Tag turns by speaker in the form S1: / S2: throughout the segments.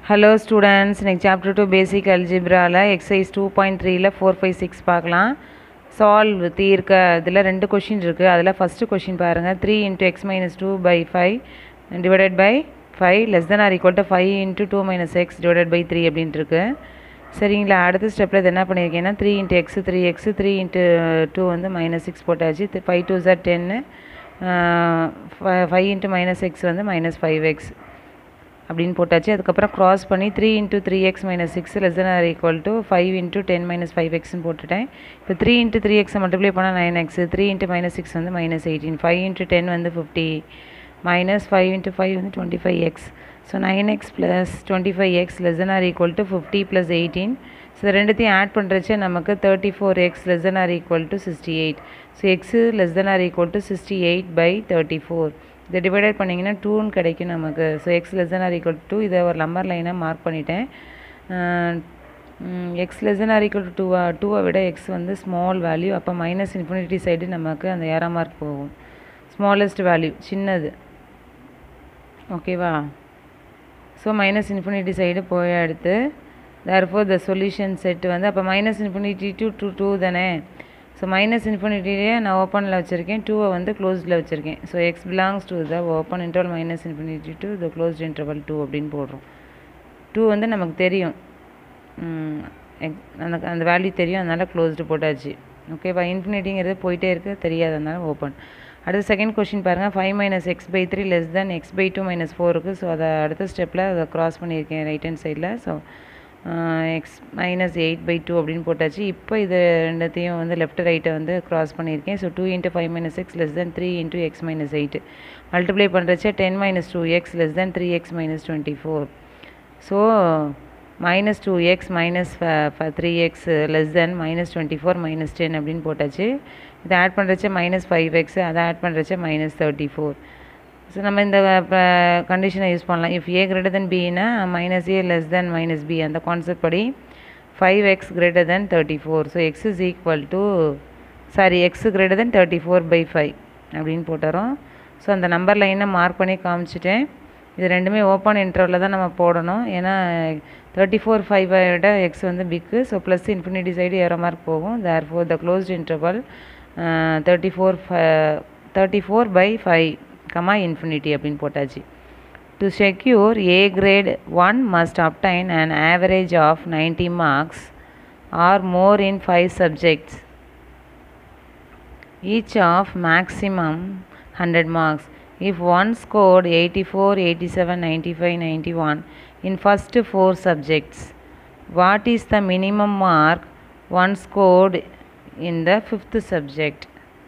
S1: Hello students இன்னைக்கு chapter two basic அல்ஜிப்ராவில் exercise two point த்ரீல ஃபோர் ஃபைவ் சிக்ஸ் பார்க்கலாம் சால்வ் தீர்க்க இதில் ரெண்டு கொஷின் இருக்குது அதில் ஃபஸ்ட்டு கொஷின் பாருங்கள் three into x minus two by five divided by five less than or equal to five into two minus x divided by three அப்படின்ட்டு இருக்கு சரிங்களா அடுத்த ஸ்டெப்பில் இது என்ன பண்ணியிருக்கேன்னா three into x three x three into two வந்து minus six போட்டாச்சு ஃபைவ் டூ சார் டென்னு ஃபைவ் இன்ட்டு மைனஸ் எக்ஸ் வந்து மைனஸ் ஃபைவ் எக்ஸ் அப்படின்னு போட்டாச்சு அதுக்கப்புறம் க்ராஸ் பண்ணி three into three x minus six less than or equal to five into ten minus five எக்ஸ்னு போட்டுட்டேன் இப்போ த்ரீ இன்ட்டு த்ரீ எக்ஸை மல்டிப்ளை பண்ணால் nine x three into minus six வந்து minus eighteen five into ten வந்து fifty minus five into five வந்து twenty five x so nine x plus twenty five x less than or equal to fifty plus eighteen so இது ரெண்டுத்தையும் add பண்ணுறச்சு நமக்கு thirty four x less than or equal to sixty eight so x less than or equal to sixty eight by thirty four இதை divided பண்ணிங்கன்னா டூன்னு கிடைக்கும் நமக்கு so x less than or equal to இதை ஒரு number லைனாக mark பண்ணிட்டேன் x less than or equal to டூவா டூவை விட எக்ஸ் வந்து ஸ்மால் வேல்யூ அப்போ மைனஸ் இன்ஃபினிட்டி சைடு நமக்கு அந்த ஏரா மார்க் போகும் ஸ்மாலஸ்ட் வேல்யூ சின்னது ஓகேவா ஸோ மைனஸ் இன்ஃபினிட்டி சைடு போய் எடுத்து தேர்ஃபோர் த சொல்யூஷன் செட் வந்து அப்போ minus infinity to two two தானே ஸோ மைனஸ் இன்ஃபினிட்டிலே நான் ஓப்பனில் வச்சுருக்கேன் டூவை வந்து க்ளோஸ்டில் வச்சுருக்கேன் so x belongs to the open interval minus infinity to the closed interval two அப்படின்னு போடுறோம் டூ வந்து நமக்கு தெரியும் அந்த அந்த வேல்யூ தெரியும் அதனால் க்ளோஸ்டு போட்டாச்சு ஓகேவா இன்ஃபினிட்டிங்கிறது போயிட்டே இருக்குது தெரியாது அதனால ஓப்பன் அடுத்த செகண்ட் கொஷின் பாருங்கள் five minus x by three less than x by two minus four இருக்குது ஸோ அதை அடுத்த ஸ்டெப்பில் அதை க்ராஸ் பண்ணியிருக்கேன் ரைட் ஹேண்ட் சைடில் so x minus eight by two அப்படின்னு போட்டாச்சு இப்போ இது ரெண்டுத்தையும் வந்து லெஃப்ட் ரைட்டை வந்து க்ராஸ் பண்ணியிருக்கேன் so two into five minus x less than three into x minus eight multiply பண்ணுறச்ச ten minus two x less than three x minus twenty four so minus two x minus three x less than minus twenty four minus ten அப்படின்னு போட்டாச்சு இதை add பண்ணுறச்ச minus five x அதை add பண்ணுறச்ச minus thirty four so நம்ம இந்த கண்டிஷனை use பண்ணலாம் இஃப் ஏ கிரேட்டர் தென் பின்னா minus a less than minus b அந்த கான்செப்ட் படி five x greater than thirty four so x is equal to sorry x greater than thirty four by five அப்படின்னு போட்டுறோம் so அந்த number லைனை mark பண்ணி காமிச்சிட்டேன் இது ரெண்டுமே ஓப்பன் இன்டர்வலில் தான் நம்ம போடணும் ஏன்னா தேர்ட்டி ஃபோர் ஃபைவை விட எக்ஸ் வந்து big so plus infinity side arrow mark போகும் therefore the closed interval thirty four thirty four by five comma infinity அப்படின்னு போட்டாச்சு to secure a grade one must obtain an average of ninety marks or more in five subjects each of maximum hundred marks if one scored 84 87 95 91 in first four subjects what is the minimum mark one scored in the fifth subject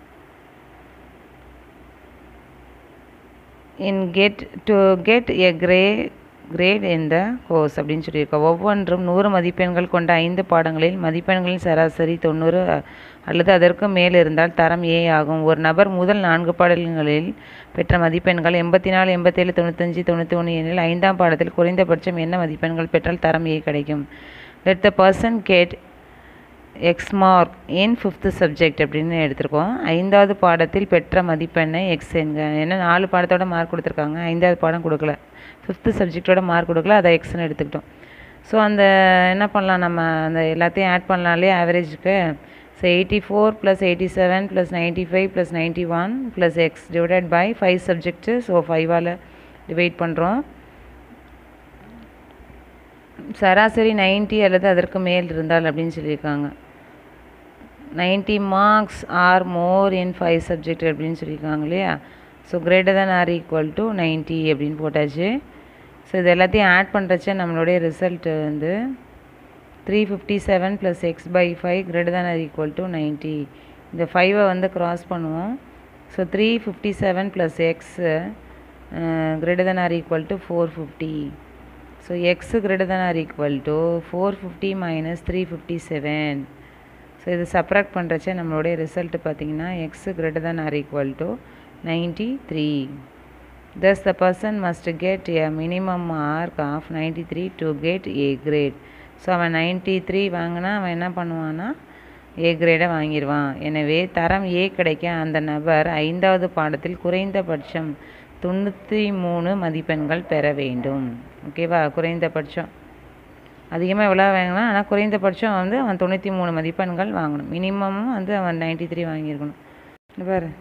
S1: in get to get a grade grade இந்த course அப்படின்னு சொல்லியிருக்கோம் ஒவ்வொன்றும் நூறு மதிப்பெண்கள் கொண்ட ஐந்து பாடங்களில் மதிப்பெண்களின் சராசரி தொண்ணூறு அல்லது அதற்கு மேல் இருந்தால் தரம் ஏ ஆகும் ஒரு நபர் முதல் நான்கு பாடல்களில் பெற்ற மதிப்பெண்கள் எண்பத்தி நாலு எண்பத்தேழு தொண்ணூத்தஞ்சு தொண்ணூற்றி ஒன்று எனில் ஐந்தாம் பாடத்தில் குறைந்தபட்சம் என்ன மதிப்பெண்கள் பெற்றால் தரம் ஏ கிடைக்கும் let the person get x mark in fifth subject அப்படின்னு எடுத்திருக்கோம் ஐந்தாவது பாடத்தில் பெற்ற மதிப்பெண்ணை எக்ஸ் என்க ஏன்னா நாலு பாடத்தோட மார்க் கொடுத்துருக்காங்க ஐந்தாவது பாடம் கொடுக்கல ஃபிஃப்த்து சப்ஜெக்டோட மார்க் கொடுக்கல அதை எக்ஸ்னு எடுத்துக்கிட்டோம் ஸோ அந்த என்ன பண்ணலாம் நம்ம அந்த எல்லாத்தையும் ஆட் பண்ணலாம்லே ஆவரேஜுக்கு so eighty four plus eighty seven plus ninety five plus ninety one plus x divided by five subject so ஃபைவால் டிவைட் பண்ணுறோம் சராசரி நைன்ட்டி அல்லது அதற்கு மேல் இருந்தால் அப்படின்னு சொல்லியிருக்காங்க ninety marks or more in five subject அப்படின்னு சொல்லியிருக்காங்க இல்லையா so greater than or equal to ninety அப்படின்னு போட்டாச்சு ஸோ இது எல்லாத்தையும் ஆட் பண்ணுறச்ச நம்மளுடைய ரிசல்ட்டு வந்து three fifty seven plus x by five greater than or equal to ninety இந்த ஃபைவை வந்து க்ராஸ் பண்ணுவோம் so three fifty seven plus x greater than or equal to four fifty so x greater than or equal to four fifty minus three fifty seven so இது subtract பண்ணுறச்ச நம்மளுடைய result பார்த்தீங்கன்னா x greater than or equal to ninety three thus the person must get a minimum mark of 93 to get a grade so அவன் ninety three வாங்கினா அவன் என்ன பண்ணுவான்னா ஏ கிரேடை வாங்கிடுவான் எனவே தரம் ஏ கிடைக்க அந்த நபர் ஐந்தாவது பாடத்தில் குறைந்தபட்சம் தொண்ணூற்றி மூணு மதிப்பெண்கள் பெற வேண்டும் ஓகேவா குறைந்தபட்சம் அதிகமாக எவ்வளோ வாங்கலாம் ஆனால் குறைந்தபட்சம் வந்து அவன் தொண்ணூற்றி மூணு மதிப்பெண்கள் வாங்கணும் மினிமமும் வந்து அவன் நைன்ட்டி த்ரீ வாங்கியிருக்கணும் இங்க பாரு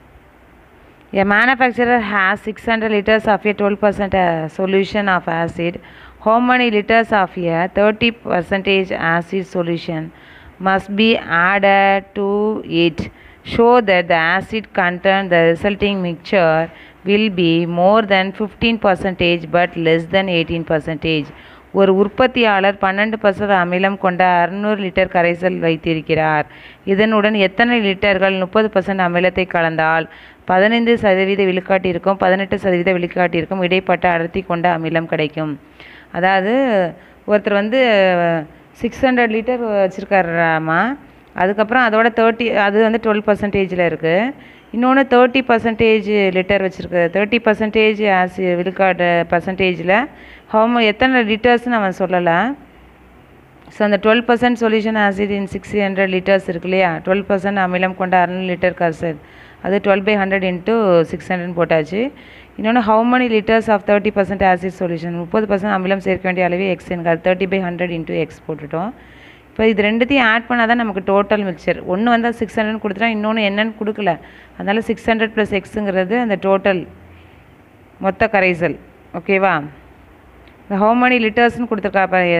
S1: A manufacturer has 600 liters of a 12% uh, solution of acid. How many liters of a 30 percentage acid solution must be added to it? Show that the acid content the resulting mixture will be more than 15 percentage but less than 18 percentage. ஒரு உற்பத்தியாளர் பன்னெண்டு percent அமிலம் கொண்ட அறுநூறு litre கரைசல் வைத்திருக்கிறார் இதனுடன் எத்தனை லிட்டர்கள் முப்பது பர்சன்ட் அமிலத்தை கலந்தால் பதினைந்து சதவீத விழுக்காட்டிற்கும் பதினெட்டு சதவீத விழுக்காட்டிற்கும் இடைப்பட்ட அடர்த்தி கொண்ட அமிலம் கிடைக்கும் அதாவது ஒருத்தர் வந்து சிக்ஸ் ஹண்ட்ரட் லிட்டர் வச்சுருக்காராமா அதுக்கப்புறம் அதோட தேர்ட்டி அது வந்து டுவெல் பர்சன்டேஜில் இருக்குது இன்னொன்று தேர்ட்டி பர்சன்டேஜ் லிட்டர் வச்சுருக்கு தேர்ட்டி பர்சன்டேஜ் ஆசி விழுக்காடு பர்சன்டேஜில் ஹோமோ எத்தனை லிட்டர்ஸ்னு அவன் சொல்லலை ஸோ அந்த twelve percent solution acid in six hundred litres இருக்கு இல்லையா டுவெல் பர்சன்ட் அமிலம் கொண்ட அறுநூறு லிட்டர் கர்சல் அது twelve by hundred into six hundred போட்டாச்சு இன்னொன்று how many litres of thirty percent acid solution முப்பது பர்சன்ட் அமிலம் சேர்க்க வேண்டிய அளவே எக்ஸ் எனக்கு அது thirty by hundred into x போட்டுட்டோம் இப்போ இது ரெண்டுத்தையும் ஆட் பண்ணால் தான் நமக்கு டோட்டல் மிக்சர் ஒன்று வந்தால் சிக்ஸ் ஹண்ட்ரட் கொடுத்துட்டா இன்னொன்று என்னன்னு கொடுக்கல அதனால் சிக்ஸ் ஹண்ட்ரட் ப்ளஸ் எக்ஸுங்கிறது அந்த டோட்டல் மொத்த கரைசல் ஓகேவா இந்த ஹவு many லிட்டர்ஸ்னு கொடுத்துருக்கா பாரு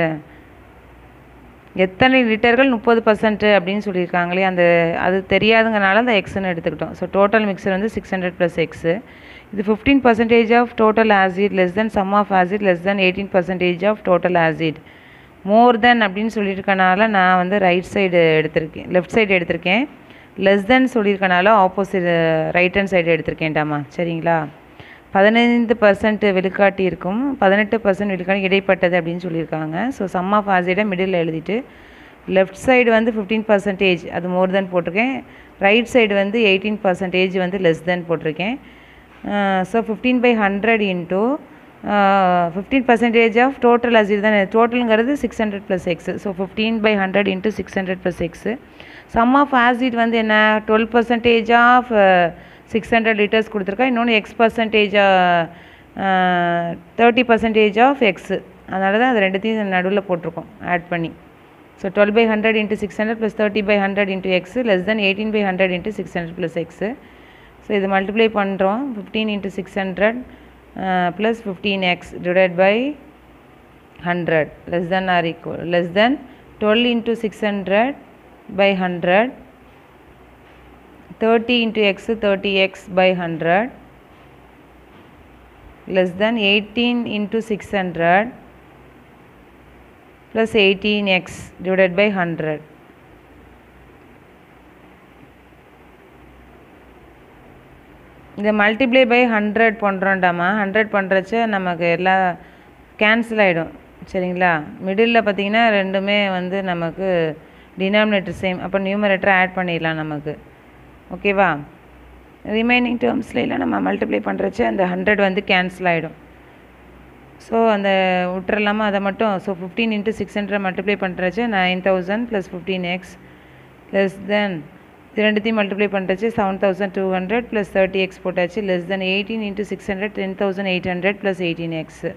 S1: எத்தனை லிட்டர்கள் முப்பது பர்சன்ட் அப்படின்னு சொல்லியிருக்காங்களே அந்த அது தெரியாதுங்கனால அந்த எக்ஸ்னு எடுத்துக்கிட்டோம் ஸோ டோட்டல் மிக்சர் வந்து சிக்ஸ் ஹண்ட்ரட் ப்ளஸ் எக்ஸு இது fifteen percentage of total acid less than sum of acid less than eighteen percentage of total acid more than அப்படின்னு சொல்லியிருக்கனால நான் வந்து ரைட் சைடு எடுத்திருக்கேன் லெஃப்ட் சைடு எடுத்திருக்கேன் லெஸ் தென் சொல்லியிருக்கனால opposite right hand side எடுத்திருக்கேன்டாமா சரிங்களா பதினைந்து பர்சன்ட் விழுக்காட்டி இருக்கும் பதினெட்டு பர்சன்ட் விழுக்காட்டி இடைப்பட்டது அப்படின்னு சொல்லியிருக்காங்க ஸோ சம் ஆஃப் ஆசிடை மிடில் எழுதிட்டு லெஃப்ட் சைடு வந்து ஃபிஃப்டீன் பர்சன்டேஜ் அது மோர் தென் போட்டிருக்கேன் ரைட் சைடு வந்து எயிட்டீன் பர்சன்டேஜ் வந்து லெஸ் தென் போட்டிருக்கேன் so fifteen by hundred into fifteen percentage of total acid தானே டோட்டலுங்கிறது six hundred plus x so fifteen by hundred into six hundred plus x sum of acid வந்து என்ன twelve percentage of six hundred litres கொடுத்துருக்கா இன்னொன்று x percentage thirty percentage of x அதனால தான் அது ரெண்டுத்தையும் நடுவில் போட்டிருக்கோம் ஆட் பண்ணி so twelve by hundred into six hundred plus thirty by hundred into x less than eighteen by hundred into six hundred plus x so இது multiply பண்ணுறோம் fifteen into six hundred plus fifteen x divide by hundred less than or equal less than twelve into six hundred by 100 30 into x 30x by 100 less than 18 into 600 plus 18x divided by 100 இந்த multiply by hundred பண்ணுறோண்டாமா hundred பண்ணுறச்ச நமக்கு எல்லாம் cancel ஆகிடும் சரிங்களா middle பார்த்தீங்கன்னா ரெண்டுமே வந்து நமக்கு டினாமினேட்டர் சேம் அப்போ நியூமரேட்டரை ஆட் பண்ணிடலாம் நமக்கு ஓகேவா ரிமைனிங் டேர்ம்ஸில் இல்லை நம்ம மல்டிப்ளை பண்ணுறச்ச அந்த ஹண்ட்ரட் வந்து கேன்சல் ஆகிடும் ஸோ அந்த விட்டுறலாமா அதை மட்டும் so fifteen into six hundred multiply பண்ணுறச்ச nine thousand plus fifteen x less than இது ரெண்டுத்தையும் மல்டிப்ளை பண்ணுறச்சு seven thousand two hundred plus thirty x போட்டாச்சு less than eighteen into six hundred ten thousand eight hundred plus eighteen x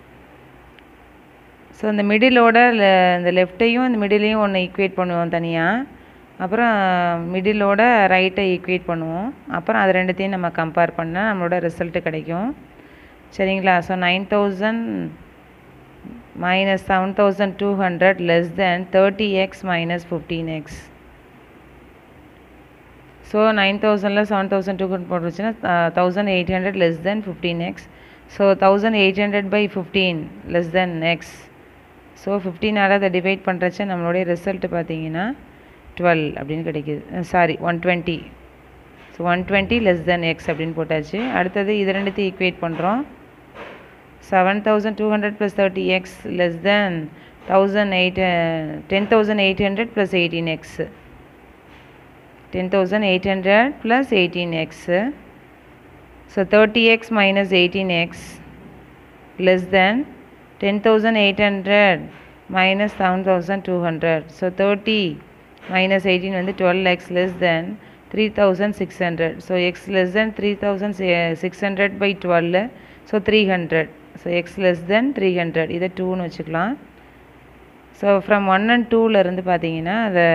S1: so இந்த மிடிலோட இந்த லெஃப்ட்டையும் இந்த மிடிலையும் ஒன்று ஈக்குவேட் பண்ணுவோம் தனியாக அப்புறம் மிடிலோட ரைட்டை ஈக்குவேட் பண்ணுவோம் அப்புறம் அது ரெண்டுத்தையும் நம்ம கம்பேர் பண்ணால் நம்மளோட ரிசல்ட்டு கிடைக்கும் சரிங்களா so nine thousand minus seven thousand two hundred less than thirty x minus fifteen x so nine தௌசண்டில் செவன் தௌசண்ட் டூ ஹண்ட்ரட் போட்டுருச்சுன்னா thousand eight hundred less than fifteen x so thousand eight hundred by fifteen less than x so ஃபிஃப்டீனால் அதை டிவைட் பண்ணுறச்ச நம்மளுடைய result பார்த்தீங்கன்னா twelve அப்படின்னு கிடைக்கிது sorry one twenty so one twenty less than x அப்படின்னு போட்டாச்சு அடுத்தது இது ரெண்டுத்தையும் ஈக்குவேட் பண்ணுறோம் seven thousand two hundred plus thirty x less than thousand eight ten thousand eight hundred plus eighteen x ten thousand eight hundred plus eighteen x so thirty x minus eighteen x less than 10,800 minus 7,200. So 30 minus 18 வந்து 12x less than 3,600. So x less than 3,600 by 12. So 300. So x less than three hundred இதை டூன்னு வச்சுக்கலாம் so from one and டூலேருந்து பார்த்தீங்கன்னா அதை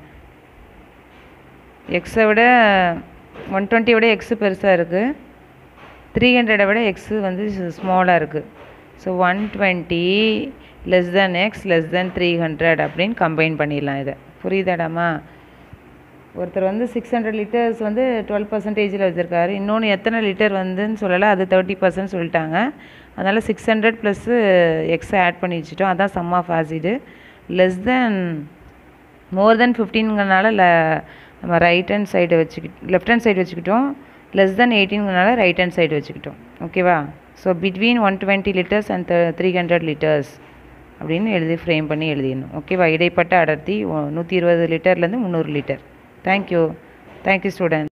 S1: எக்ஸை விட one டுவெண்ட்டியை விட எக்ஸு பெருசாக இருக்குது த்ரீ ஹண்ட்ரடை விட எக்ஸு வந்து ஸ்மாலாக இருக்குது so one twenty less than x less than three hundred அப்படின்னு கம்பைன் பண்ணிடலாம் இதை புரியுதாடாமா ஒருத்தர் வந்து சிக்ஸ் ஹண்ட்ரட் லிட்டர்ஸ் வந்து டுவெல் பர்சன்டேஜில் வச்சுருக்காரு இன்னொன்று எத்தனை லிட்டர் வந்துன்னு சொல்லலை அது தேர்ட்டி பர்சன்ட் சொல்லிட்டாங்க அதனால் சிக்ஸ் ஹண்ட்ரட் ப்ளஸ்ஸு எக்ஸை ஆட் பண்ணி வச்சுட்டோம் அதான் sum of acid less than more than ஃபிஃப்டீன்கிறனால ல நம்ம ரைட் ஹேண்ட் சைடு வச்சுக்கிட் லெஃப்ட் ஹேண்ட் சைடு வச்சுக்கிட்டோம் லெஸ் தென் எயிட்டீன்கிறனால ரைட் ஹேண்ட் சைடு வச்சுக்கிட்டோம் ஓகேவா so between one twenty litres and three hundred litres அப்படின்னு எழுதி ஃப்ரேம் பண்ணி எழுதிடணும் ஓகேவா இடைப்பட்ட அடர்த்தி நூற்றி இருபது லிட்டர்லேருந்து முந்நூறு லிட்டர் தேங்க்யூ தேங்க்யூ ஸ்டூடெண்ட்